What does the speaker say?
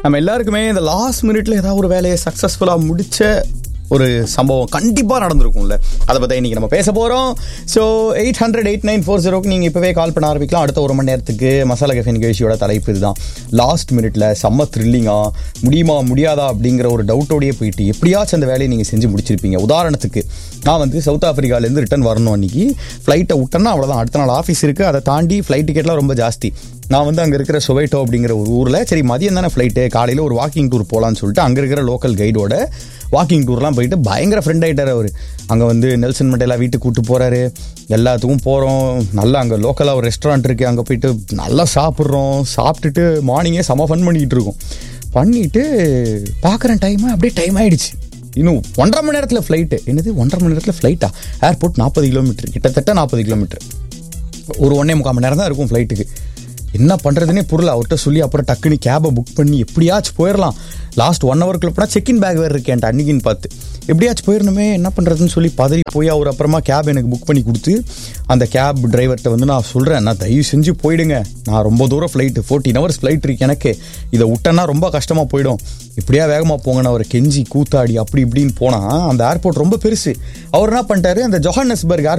நம்ம எல்லாருக்குமே இந்த லாஸ்ட் மினிட்ல ஏதாவது ஒரு வேலையை சக்ஸஸ்ஃபுல்லாக முடிச்ச ஒரு சம்பவம் கண்டிப்பாக நடந்திருக்கும்ல அதை பற்றி இன்னைக்கு நம்ம பேச போகிறோம் so eight hundred eight nine four ஜீரோக்கு நீங்கள் இப்போவே கால் பண்ண ஆரம்பிக்கலாம் அடுத்த ஒரு மணி நேரத்துக்கு மசாலா கஃபே நிகழ்ச்சியோட தலைப்பு இதுதான் லாஸ்ட் மினிட்ல செம்ம த்ரில்லிங்காக முடியுமா முடியாதா அப்படிங்கிற ஒரு டவுட்டோடயே போயிட்டு எப்படியாச்சும் அந்த வேலையை நீங்கள் செஞ்சு முடிச்சிருப்பீங்க உதாரணத்துக்கு நான் வந்து சவுத் ஆஃப்ரிக்காலேருந்து ரிட்டர்ன் வரணும் அன்னைக்கு ஃப்ளைட்டை விட்டேன்னா அவ்வளோதான் அடுத்த நாள் ஆஃபீஸ் இருக்குது அதை தாண்டி ஃப்ளைட் டிக்கெட்லாம் ரொம்ப ஜாஸ்தி நான் வந்து அங்கே இருக்கிற சொவைட்டோ அப்படிங்கிற ஒரு ஊரில் சரி மதியம் தானே ஃப்ளைட்டு காலையில் ஒரு வாக்கிங் டூர் போகலான்னு சொல்லிட்டு அங்கே இருக்கிற லோக்கல் கைடோட வாக்கிங் டூர்லாம் போயிட்டு பயங்கர ஃப்ரெண்ட் ஆகிட்டார் அவர் அங்கே வந்து நெல்சன் மண்டேலா வீட்டுக்கு கூப்பிட்டு போகிறாரு எல்லாத்துக்கும் போகிறோம் நல்லா அங்கே லோக்கலாக ஒரு ரெஸ்டாரண்ட் இருக்குது அங்கே போயிட்டு நல்லா சாப்பிட்றோம் சாப்பிட்டுட்டு மார்னிங்கே செம ஃபன் பண்ணிக்கிட்டு இருக்கோம் பண்ணிட்டு பார்க்குறேன் டைம் அப்படியே டைம் ஆயிடுச்சு இன்னும் ஒன்றரை மணி நேரத்தில் ஃப்ளைட்டு என்னது ஒன்றரை மணி நேரத்தில் ஃப்ளைட்டா ஏர்போர்ட் நாற்பது கிலோமீட்டர் கிட்டத்தட்ட நாற்பது கிலோமீட்டர் ஒரு ஒன்றே முக்கால் மணி நேரம் தான் இருக்கும் ஃப்ளைட்டுக்கு என்ன பண்ணுறதுனே புரியல அவர்கிட்ட சொல்லி அப்புறம் டக்குன்னு கேபை புக் பண்ணி எப்படியாச்சும் போயிடலாம் லாஸ்ட் ஒன் ஹவருக்குள்ள போனால் செக்இன் பேக் வேறு இருக்கேன் அன்னைக்குன்னு பார்த்து எப்படியாச்சும் போயிடணுமே என்ன பண்ணுறதுன்னு சொல்லி பதறி போய் அவர் அப்புறமா கேப் எனக்கு புக் பண்ணி கொடுத்து அந்த கேப் டிரைவர்கிட்ட வந்து நான் சொல்கிறேன் நான் தயவு செஞ்சு போயிடுங்க நான் ரொம்ப தூரம் ஃப்ளைட்டு ஃபோர்டீன் ஹவர்ஸ் ஃப்ளைட் இருக்கு எனக்கு இதை விட்டேன்னா ரொம்ப கஷ்டமாக போயிடும் இப்படியா வேகமாக போங்கன்னு அவரை கெஞ்சி கூத்தாடி அப்படி இப்படின்னு போனால் அந்த ஏர்போர்ட் ரொம்ப பெருசு அவர் என்ன பண்ணிட்டாரு அந்த ஜொஹானஸ்பர்க் ஏர்போர்ட்